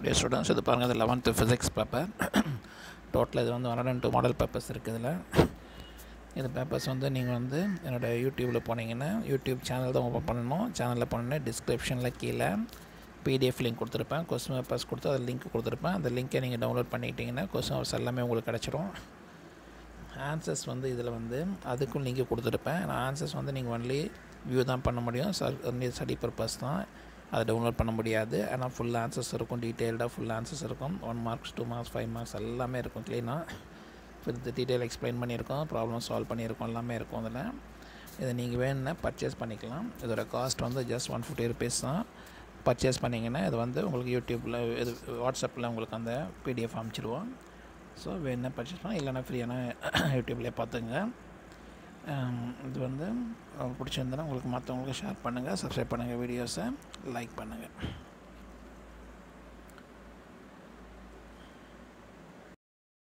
dear students இது பாருங்கள் இது லெவன்த்து ஃபிசிக்ஸ் பேப்பர் டோட்டல் இது வந்து one hundred two model papers இருக்குது இதில் இது பேப்பர்ஸ் வந்து நீங்கள் வந்து என்னோடய யூடியூப்பில் போனீங்கன்னா யூடியூப் சேனல் தான் ஓப்பன் பண்ணணும் சேனலில் போனோன்னே டிஸ்கிரிப்ஷனில் கீழே பிடிஎஃப் லிங்க் கொடுத்துருப்பேன் கொஸ்டின் பேப்பர்ஸ் கொடுத்து அதில் லிங்க் கொடுத்துருப்பேன் அந்த லிங்க்கை நீங்கள் டவுன்லோட் பண்ணிக்கிட்டிங்கன்னா கொஸ்டின் பேப்பர்ஸ் எல்லாமே உங்களுக்கு கிடச்சிரும் ஆன்சர்ஸ் வந்து இதில் வந்து அதுக்கும் லிங்க் கொடுத்துருப்பேன் நான் ஆன்சர்ஸ் வந்து நீங்கள் ஒன்லி வியூ தான் பண்ண முடியும் ஒன்லி ஸ்டடி பர்பஸ் தான் அதை டவுன்லோட் பண்ண முடியாது ஆனால் ஃபுல் ஆன்சர்ஸ் இருக்கும் டீட்டெயில்டாக ஃபுல் ஆன்சர்ஸ் இருக்கும் one marks two marks five marks எல்லாமே இருக்கும் க்ளீனாக வித் டீட்டெயில் எக்ஸ்பிளைன் பண்ணியிருக்கோம் ப்ராப்ளம் சால்வ் பண்ணியிருக்கோம் எல்லாமே இருக்கும் அதில் இதை நீங்கள் வேணும்னா பர்ச்சேஸ் பண்ணிக்கலாம் இதோட காஸ்ட் வந்து ஜஸ்ட் ஒன் ஃபிஃப்டி ருபீஸ் தான் பர்ச்சேஸ் பண்ணிங்கன்னா இது வந்து உங்களுக்கு யூடியூப்பில் இது வாட்ஸ்அப்பில் உங்களுக்கு அந்த பிடிஎஃப் அனுப்பிச்சிடுவோம் ஸோ வேணுன்னா பர்ச்சேஸ் பண்ணலாம் இல்லைன்னா ஃப்ரீயான யூடியூப்லேயே பார்த்துங்க இது வந்து பிடிச்சிருந்தனா உங்களுக்கு மற்றவங்களுக்கு ஷேர் பண்ணுங்கள் சப்ஸ்கிரைப் பண்ணுங்கள் வீடியோஸை லைக் பண்ணுங்கள்